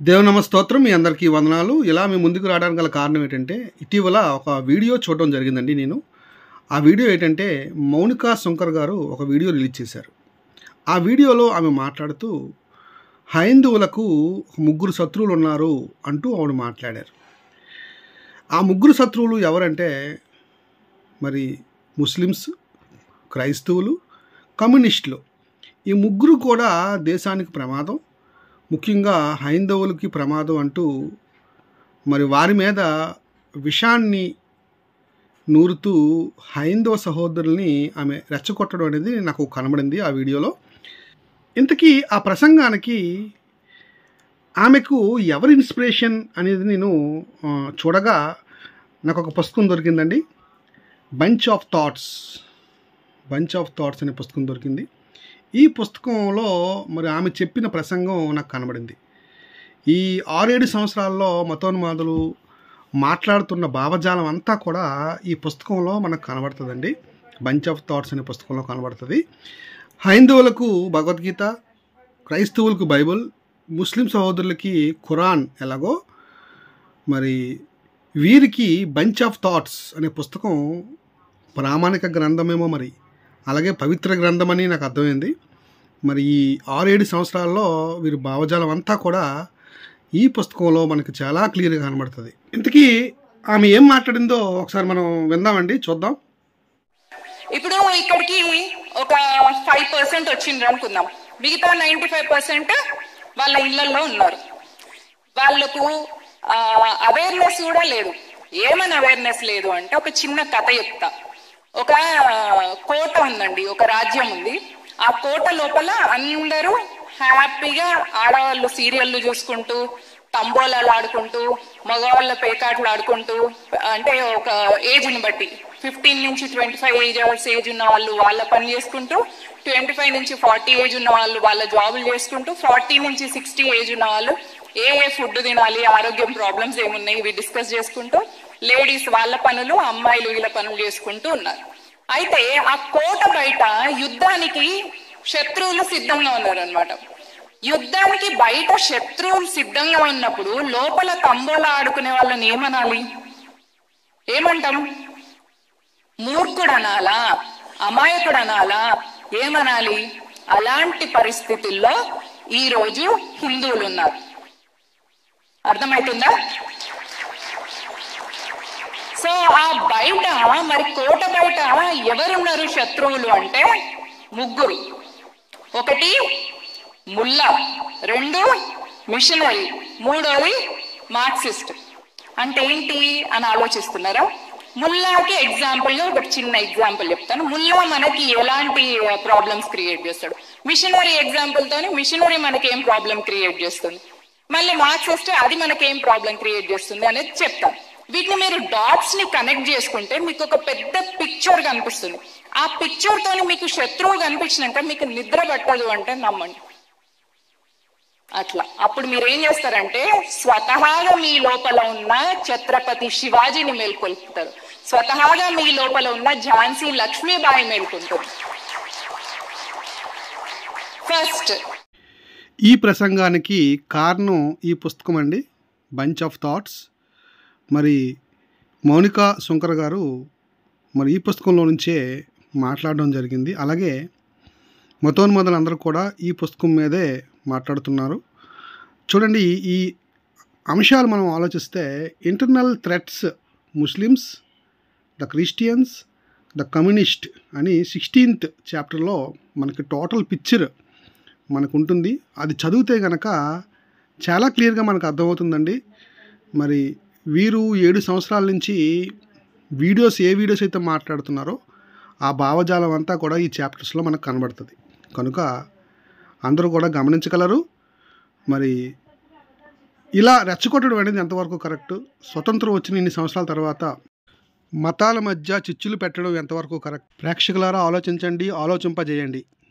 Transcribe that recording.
దేవనమ స్తోత్రం మీ అందరికీ వందనాలు ఇలా మీ ముందుకు రావడానికి గల కారణం ఏంటంటే ఇటీవల ఒక వీడియో చూడడం జరిగిందండి నేను ఆ వీడియో ఏంటంటే మౌనికా శంకర్ గారు ఒక వీడియో రిలీజ్ చేశారు ఆ వీడియోలో ఆమె మాట్లాడుతూ హైందువులకు ముగ్గురు శత్రువులు ఉన్నారు అంటూ ఆవిడ మాట్లాడారు ఆ ముగ్గురు శత్రువులు ఎవరంటే మరి ముస్లిమ్స్ క్రైస్తవులు కమ్యూనిస్టులు ఈ ముగ్గురు కూడా దేశానికి ప్రమాదం ముఖ్యంగా హైందవులకి ప్రమాదం అంటూ మరి వారి మీద విషాన్ని నూరుతూ హైందవ సహోదరుల్ని ఆమె రెచ్చగొట్టడం అనేది నాకు కనబడింది ఆ వీడియోలో ఇంతకీ ఆ ప్రసంగానికి ఆమెకు ఎవరి ఇన్స్పిరేషన్ అనేది నేను ఆ, చూడగా నాకు ఒక పుస్తకం దొరికిందండి Bunch of Thoughts Bunch of Thoughts అనే పుస్తకం దొరికింది ఈ పుస్తకంలో మరి ఆమె చెప్పిన ప్రసంగం నాకు కనబడింది ఈ ఆరేడు సంవత్సరాల్లో మతోన్మాదులు మాట్లాడుతున్న భావజాలం అంతా కూడా ఈ పుస్తకంలో మనకు కనబడుతుందండి బంచ్ ఆఫ్ థాట్స్ అనే పుస్తకంలో కనబడుతుంది హైందవులకు భగవద్గీత క్రైస్తవులకు బైబుల్ ముస్లిం సహోదరులకి ఖురాన్ ఎలాగో మరి వీరికి బంచ్ ఆఫ్ థాట్స్ అనే పుస్తకం ప్రామాణిక గ్రంథమేమో మరి అలాగే పవిత్ర గ్రంథమని నాకు అర్థమైంది మరి ఈ ఆరేడు సంవత్సరాల్లో వీరి భావజాలం అంతా కూడా ఈ పుస్తకంలో మనకి చాలా క్లియర్గా కనబడుతుంది ఇంతకీ ఆమె ఏం మాట్లాడిందో ఒకసారి మనం విందామండి చూద్దాం ఇప్పుడు ఇక్కడికి ఒక ఫైవ్ పర్సెంట్ వచ్చిండ్రు అనుకుందాం మిగతా నైంటీ ఫైవ్ పర్సెంట్ వాళ్ళ ఇళ్లలో ఉన్నారు వాళ్ళకు అవేర్నెస్ కూడా లేదు ఏమని అవేర్నెస్ లేదు అంటే ఒక చిన్న కథ చెప్తా ఒక కోట ఉందండి ఒక రాజ్యం ఉంది ఆ కోట లోపల అందరూ హ్యాపీగా ఆడవాళ్ళు సీరియల్లు చూసుకుంటూ తంబోలాలు ఆడుకుంటూ మగవాళ్ళ పేకాట్లు ఆడుకుంటూ అంటే ఒక ఏజ్ని బట్టి ఫిఫ్టీన్ నుంచి twenty five age hours age ఉన్న వాళ్ళు వాళ్ళ పని చేసుకుంటూ ట్వంటీ ఫైవ్ నుంచి ఫార్టీ ఏజ్ ఉన్న వాళ్ళు వాళ్ళ జాబులు చేసుకుంటూ ఫార్టీ నుంచి సిక్స్టీ ఏజ్ ఉన్న వాళ్ళు ఏ ఏ ఫుడ్ తినాలి ఆరోగ్యం ప్రాబ్లమ్స్ ఏమున్నాయి ఇవి డిస్కస్ చేసుకుంటూ లేడీస్ వాళ్ళ పనులు అమ్మాయిలు వీళ్ళ పనులు చేసుకుంటూ ఉన్నారు అయితే ఆ కోట బయట యుద్ధానికి శత్రువులు సిద్ధంగా ఉన్నారు అనమాట యుద్ధానికి బయట శత్రువులు సిద్ధంగా ఉన్నప్పుడు లోపల తంబోలా ఆడుకునే వాళ్ళని ఏమనాలి ఏమంటాం మూర్ఖుడు అనాలా అమాయకుడు అనాలా ఏమనాలి అలాంటి పరిస్థితుల్లో ఈ రోజు హిందువులు ఉన్నారు అర్థమవుతుందా సో ఆ బయట మరి కోట బయట ఎవరున్నారు శత్రువులు అంటే ముగ్గురు ఒకటి ముల్లా రెండు మిషనరీ మూడోది మార్క్సిస్ట్ అంటే ఏంటి అని ఆలోచిస్తున్నారా ముల్లాకి ఎగ్జాంపుల్ గా ఒక చిన్న ఎగ్జాంపుల్ చెప్తాను ముల్లా మనకి ఎలాంటి ప్రాబ్లమ్స్ క్రియేట్ చేస్తాడు మిషనరీ ఎగ్జాంపుల్ తోని మిషనరీ మనకి ఏం ప్రాబ్లం క్రియేట్ చేస్తుంది మళ్ళీ మార్క్సిస్ట్ అది మనకి ఏం ప్రాబ్లం క్రియేట్ చేస్తుంది అనేది చెప్తాను వీటిని మీరు డాట్స్ ని కనెక్ట్ చేసుకుంటే మీకు ఒక పెద్ద పిక్చర్ కనిపిస్తుంది ఆ పిక్చర్ తోని మీకు శత్రువు కనిపించినాక మీకు నిద్ర పట్టదు అంటే నమ్మండి అట్లా అప్పుడు మీరు ఏం చేస్తారంటే స్వతహాగా మీ లోపల ఉన్న ఛత్రపతి శివాజీని మేల్కొల్పుతారు స్వతహాగా మీ లోపల ఉన్న ఝాన్సీ లక్ష్మీబాయి మేల్కొంటుంది ఫస్ట్ ఈ ప్రసంగానికి కారణం ఈ పుస్తకం అండి బంచ్ ఆఫ్ థాట్స్ మరి మౌనికా శంకర్ గారు మరి ఈ పుస్తకంలో నుంచే మాట్లాడడం జరిగింది అలాగే మతోన్మదులందరూ కూడా ఈ పుస్తకం మీదే మాట్లాడుతున్నారు చూడండి ఈ అంశాలు మనం ఆలోచిస్తే internal threats Muslims the Christians the communist అని సిక్స్టీన్త్ చాప్టర్లో మనకి టోటల్ పిక్చర్ మనకు ఉంటుంది అది చదివితే గనక చాలా క్లియర్గా మనకు అర్థమవుతుందండి మరి వీరు ఏడు సంవత్సరాల నుంచి వీడియోస్ ఏ వీడియోస్ అయితే మాట్లాడుతున్నారో ఆ భావజాలం అంతా కూడా ఈ చాప్టర్స్లో మనకు కనబడుతుంది కనుక అందరూ కూడా గమనించగలరు మరి ఇలా రెచ్చగొట్టడం అనేది ఎంతవరకు కరెక్ట్ స్వతంత్రం వచ్చిన ఇన్ని సంవత్సరాల తర్వాత మతాల మధ్య చిచ్చులు పెట్టడం ఎంతవరకు కరెక్ట్ ప్రేక్షకులారా ఆలోచించండి ఆలోచింపజేయండి